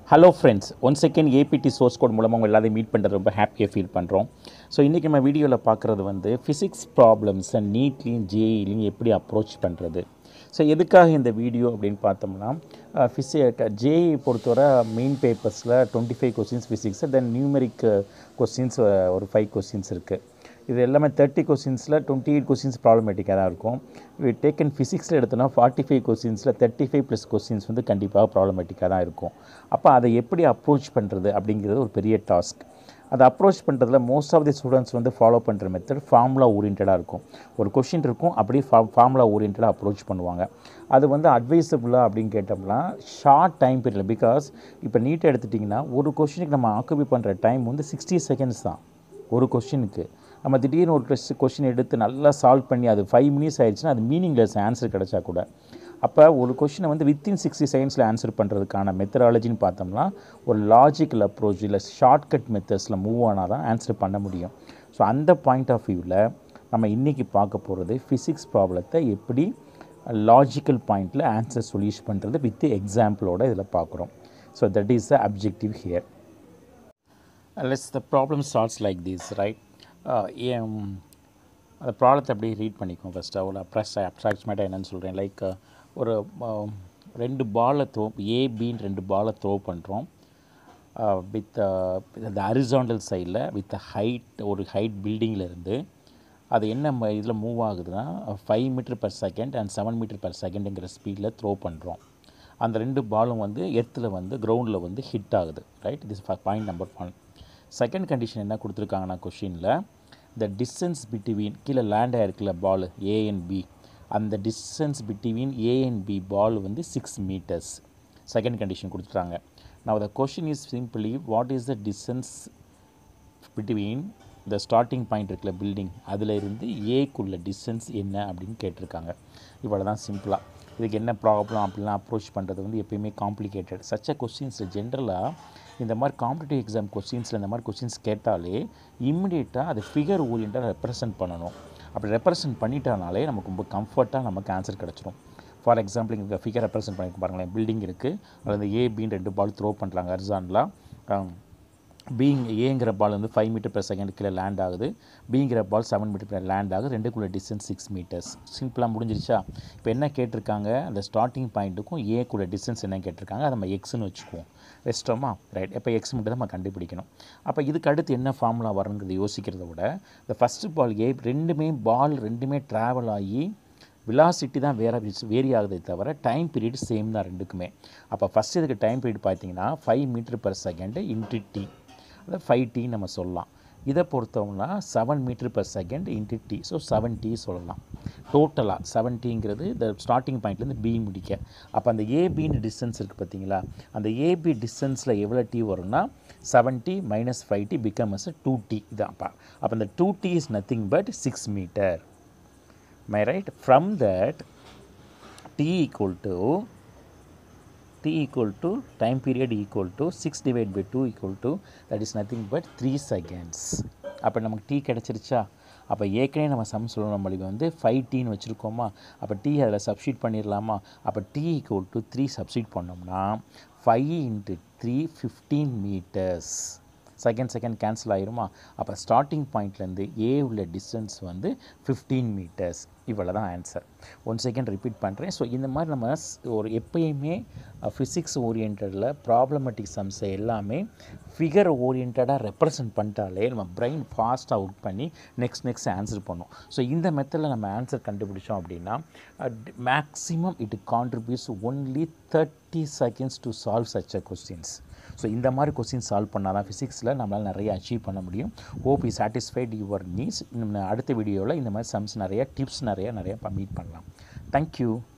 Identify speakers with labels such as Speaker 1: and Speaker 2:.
Speaker 1: hello friends one second ஏபிடி source code மூலமாக உங்கள் எல்லாத்தையும் மீட் பண்ணுறது ரொம்ப ஹாப்பியாக ஃபீல் பண்ணுறோம் ஸோ இன்றைக்கி நம்ம வீடியோவில் பார்க்குறது வந்து ஃபிசிக்ஸ் ப்ராப்ளம்ஸை நீட்லேயும் ஜேஇலையும் எப்படி அப்ரோச் பண்ணுறது ஸோ எதுக்காக இந்த வீடியோ அப்படின்னு பார்த்தோம்னா ஃபிசி ஜேஇ பொறுத்தவரை மெயின் பேப்பர்ஸில் twenty five questions physics then numeric questions ஒரு ஃபைவ் கொஸ்டின்ஸ் இருக்குது இது எல்லாமே தேர்ட்டி கொஸ்டின்ஸில் டுவெண்ட்டி எயிட் கொஸ்டின்ஸ் ப்ராப்ளமேட்டிக்காக தான் இருக்கும் இது டேக்கன் ஃபிசிக்ஸில் எடுத்தோன்னா ஃபார்ட்டி ஃபைவ் கொஸ்டின்ஸில் தேர்ட்டி ஃபைவ் ப்ளஸ் கொஸ்டின்ஸ் வந்து கண்டிப்பாக ப்ராப்ளமேட்டிக்காக தான் இருக்கும் அப்போ அதை எப்படி அப்ரோச் பண்ணுறது அப்படிங்கிறது ஒரு பெரிய டாஸ்க் அதை அப்ரோச் பண்ணுறதுல மோஸ்ட் ஆஃப் தி ஸ்டூடெண்ட்ஸ் வந்து ஃபாலோ பண்ணுற மெத்தட் ஃபார்முலா ஓரியன்டாக இருக்கும் ஒரு கொஷின் இருக்கும் அப்படியே ஃபா ஃபார்முலா ஓரியன்டாக அப்ரோச் பண்ணுவாங்க அது வந்து அட்வைசபிளா அப்படின்னு கேட்டோம்னா ஷார்ட் டைம் பீரியட் பிகாஸ் இப்போ நீட்டாக எடுத்துட்டிங்கன்னா ஒரு கொஷினுக்கு நம்ம ஆக்குபை பண்ணுற டைம் வந்து சிக்ஸ்டி செகண்ட்ஸ் தான் ஒரு கொஷினுக்கு நம்ம திடீர்னு ஒரு கொஸ்ட் கொஷின் எடுத்து நல்லா சால்வ் பண்ணி அது ஃபைவ் மினிட்ஸ் ஆயிடுச்சுன்னா அது மீனிங்லெஸ் ஆன்சர் கிடைச்சா கூட அப்போ ஒரு கொஷினை வந்து வித்தின் சிக்ஸ்டி செகண்ட்ஸில் ஆன்சர் பண்ணுறதுக்கான மெத்தடாலஜின்னு பார்த்தோம்னா ஒரு லாஜிக்கல் அப்ரோச் இல்லை ஷார்ட்கட் மெத்தட்ஸில் மூவ் ஆனால் தான் ஆன்சர் பண்ண முடியும் ஸோ அந்த பாயிண்ட் ஆஃப் வியூவில் நம்ம இன்றைக்கி பார்க்க போகிறது ஃபிசிக்ஸ் ப்ராப்ளத்தை எப்படி லாஜிக்கல் பாயிண்டில் ஆன்சர் சொல்யூஷ் பண்ணுறது வித் எக்ஸாம்பிளோட இதில் பார்க்குறோம் so that is the objective here let's the problem starts like this right ஏன் அந்த ப்ராப்ளத்தை அப்படியே ரீட் பண்ணிக்கோங்க ஃபஸ்ட்டு அவ்வளோ ப்ரெஸ் அப்ராக்சிமேட்டாக என்னென்னு சொல்கிறேன் லைக் ஒரு ரெண்டு பாலை த்ரோ ஏபின்னு ரெண்டு பாலை த்ரோ பண்ணுறோம் வித் அந்த அரிசாண்டல் சைடில் வித் ஹைட் ஒரு ஹைட் பில்டிங்கில் அது என்ன இதில் மூவ் ஆகுதுன்னா five metre per second and seven metre per செகண்டுங்கிற ஸ்பீடில் த்ரோ பண்ணுறோம் அந்த ரெண்டு பாலும் வந்து எர்த்தில் வந்து கிரவுண்டில் வந்து ஹிட் ஆகுது right this point number one second condition என்ன கொடுத்துருக்காங்கன்னா கொஷினில் த டிஸ்டன்ஸ் பிட்வீன் கீழே லேண்ட் ஆகிருக்குல்ல பால் ஏ அண்ட் பி அந்த distance between A and B ball வந்து சிக்ஸ் மீட்டர்ஸ் செகண்ட் கண்டிஷன் கொடுத்துட்டாங்க நான் the question is simply what is the distance between the starting point இருக்குல்ல பில்டிங் அதில் இருந்து ஏக்குள்ள distance என்ன அப்படின்னு கேட்டிருக்காங்க இவ்வளோ தான் சிம்பிளாக இதுக்கு என்ன ப்ராப்ளம் அப்படிலாம் அப்ரோச் பண்ணுறது வந்து எப்பயுமே காம்ப்ளிகேட்டட் சச்ச கொஸ்டின்ஸில் ஜென்ரலாக இந்த மாதிரி காம்படிட்டிவ் எக்ஸாம் கொஸ்டின்ஸில் இந்த மாதிரி கொஸ்டின்ஸ் கேட்டாலே இம்மிடியேட்டாக அதை ஃபிகர் ஓரியண்டாக ரெப்ரசன்ட் பண்ணணும் அப்படி ரெப்ரசன்ட் பண்ணிட்டானாலே நமக்கு ரொம்ப கம்ஃபர்ட்டாக நமக்கு ஆன்சர் கிடச்சிரும் ஃபார் எக்ஸாம்பிள் இங்கே ஃபிகர் ரெப்ரசன்ட் பண்ணி பாருங்களேன் பில்டிங் இருக்குது அதில் ஏ பின்னு ரெண்டு பால் த்ரோ பண்ணுறாங்க அர்ஜான்லாம் பீங் ஏங்கிற பால் வந்து ஃபைவ் மீட்டர் per செகண்ட் கீழே லேண்ட் ஆகுது பிங்கிற ball seven metre per land ஆகுது ரெண்டுக்குள்ள டிஸ்டன்ஸ் சிக்ஸ் மீட்டர்ஸ் சிம்பிளாக முடிஞ்சிருச்சா இப்போ என்ன கேட்டிருக்காங்க அந்த ஸ்டார்டிங் பாயிண்ட்டுக்கும் ஏக்குள்ள டிஸ்டன்ஸ் என்ன கேட்டிருக்காங்க அதை நம்ம எக்ஸ்னு வச்சுக்குவோம் வச்சிட்டோமா ரைட் இப்போ எக்ஸ் மட்டும் தான் நம்ம கண்டுபிடிக்கணும் அப்போ இதுக்கு அடுத்து என்ன ஃபார்முலா வருங்கிறது யோசிக்கிறத விட இந்த ஃபஸ்ட்டு பால் ஏ ரெண்டுமே பால் ரெண்டுமே ட்ராவல் ஆகி விலாசிட்டி தான் வேறு வேரி ஆகுதே தவிர டைம் பீரியட் சேம் தான் ரெண்டுக்குமே அப்போ ஃபஸ்ட் இதுக்கு டைம் பீரியட் பார்த்தீங்கன்னா five metre per second into T அதை ஃபைவ் டி நம்ம சொல்லலாம் இதை பொறுத்தவங்கன்னா seven metre per second into T so seven T சொல்லலாம் டோட்டலாக செவன் டிங்கிறது இந்த ஸ்டார்டிங் பாயிண்ட்லேருந்து பி முடிக்க அப்போ அந்த ஏபின்னு டிஸ்டன்ஸ் இருக்குது பார்த்தீங்களா அந்த ஏபி டிஸ்டன்ஸில் எவ்வளோ டி வரும்னா seven d minus five d become as two d இதான்ப்பா அப்போ அந்த two d is nothing but six metre my right from that t equal to t equal to time period equal to 6 divided by 2 equal to that is nothing but 3 seconds அப்போ நமக்கு t கிடச்சிருச்சா அப்போ ஏற்கனவே நம்ம some சொல்லணும் மொழி வந்து five டீன்னு வச்சுருக்கோமா அப்போ டி அதில் சப்ஸ்டியூட் பண்ணிடலாமா அப்போ d equal to three substitute பண்ணோம்னா five into three fifteen metres second second cancel ஆயிருமா அப்போ ஸ்டார்டிங் பாயிண்ட்லேருந்து ஏ உள்ள டிஸ்டன்ஸ் வந்து ஃபிஃப்டீன் மீட்டர்ஸ் இவ்வளோ தான் ஆன்சர் ஒன் செகண்ட் ரிப்பீட் பண்ணுறேன் ஸோ இந்த மாதிரி நம்ம ஒரு எப்பயுமே ஃபிசிக்ஸ் ஓரியன்டில் ப்ராப்ளமேட்டிக் சம்ஸை எல்லாமே ஃபிகர் ஓரியன்டாக ரெப்ரசன்ட் பண்ணிட்டாலே நம்ம பிரெயின் ஃபாஸ்ட்டாக ஒர்க் பண்ணி நெக்ஸ்ட் நெக்ஸ்ட் ஆன்சர் பண்ணும் ஸோ இந்த மெத்தடில் நம்ம ஆன்சர் கண்டுபிடிச்சோம் அப்படின்னா maximum it contributes only thirty seconds to solve such a questions so இந்த மாதிரி கொஸ்டின் சால்வ் பண்ணால் தான் ஃபிசிக்ஸில் நம்மளால் நிறைய அச்சீவ் பண்ண முடியும் hope I satisfied your needs அடுத்த வீடியோவில் இந்த மாதிரி சம்ஸ் நிறைய டிப்ஸ் நிறைய நிறைய மீட் பண்ணலாம் தேங்க்யூ